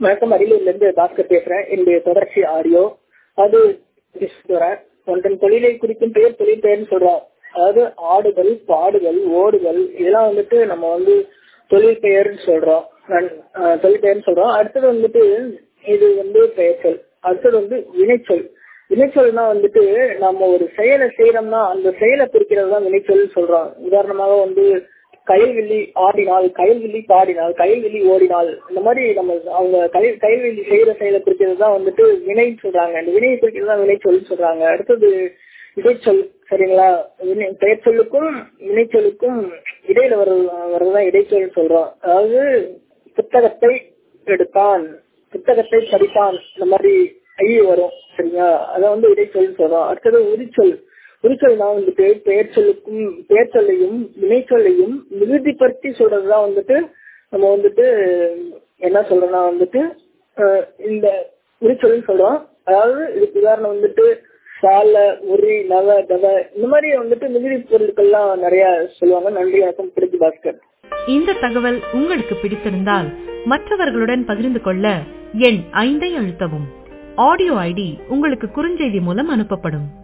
வணக்கம் அரியலூர்ல இருந்து பாஸ்கர் பேசுறேன் என்னுடைய தொடர்ச்சி ஆடியோ அது சொல்றேன் ஒன்றன் தொழிலை குறிக்கும் பெயர் தொழில் பெயர்னு சொல்றோம் அதாவது ஆடுதல் பாடுதல் ஓடுதல் இதெல்லாம் வந்துட்டு நம்ம வந்து தொழில் பெயர்னு சொல்றோம் அஹ் தொழில் பெயர்னு சொல்றோம் அடுத்தது வந்துட்டு இது வந்து பெயர் சொல் அடுத்தது வந்து வினைச்சொல் வினைச்சொல்னா வந்துட்டு நம்ம ஒரு செயலை செய்யறோம்னா அந்த செயலை குறிக்கிறது தான் வினைச்சொல் சொல்றோம் உதாரணமாக வந்து கயல்வில்லி ஆடினால் கயல்வில்லி பாடினால் கயல்வில்லி ஓடினால் இந்த மாதிரி நம்ம அவங்க கயல் கயல்வில்லி செய்யற செயலை குறிக்கிறது தான் வந்துட்டு வினைன்னு சொல்றாங்க இந்த வினையை குறிக்கிறது தான் வினைச்சொல் சொல்றாங்க அடுத்தது இடைச்சொல் சரிங்களா வினை பெயர் சொல்லுக்கும் வினைச்சொல்லுக்கும் இடையில வர்றது வர்றதுதான் இடைச்சொல் சொல்றோம் அதாவது புத்தகத்தை எடுத்தான் புத்தகத்தை படித்தான் இந்த மாதிரி ஐ வரும் சரிங்களா அதை வந்து இடைச்சொல் சொல்றோம் அடுத்தது உரிச்சொல் உரிச்சொல்னா வந்துட்டு பெயர் சொல்லுக்கும் பெயர் சொல்லையும் வினைச்சொல்லையும் மிகுதிப்படுத்தி சொல்றதுதான் வந்துட்டு நம்ம வந்துட்டு என்ன சொல்றோம்னா வந்துட்டு இந்த உரிச்சொல்னு சொல்றோம் அதாவது இதுக்கு உதாரணம் வந்துட்டு சால உரி நவ தவ இந்த மாதிரி வந்துட்டு மிகுதி பொருட்கள்லாம் நிறைய சொல்லுவாங்க நன்றி வணக்கம் பிடிச்சி பாஸ்கர் இந்த தகவல் உங்களுக்கு பிடித்திருந்தால் மற்றவர்களுடன் பகிர்ந்து கொள்ள எண் ஐந்தை அழுத்தவும் ஆடியோ ஐடி உங்களுக்கு குறுஞ்செய்தி மூலம் அனுப்பப்படும்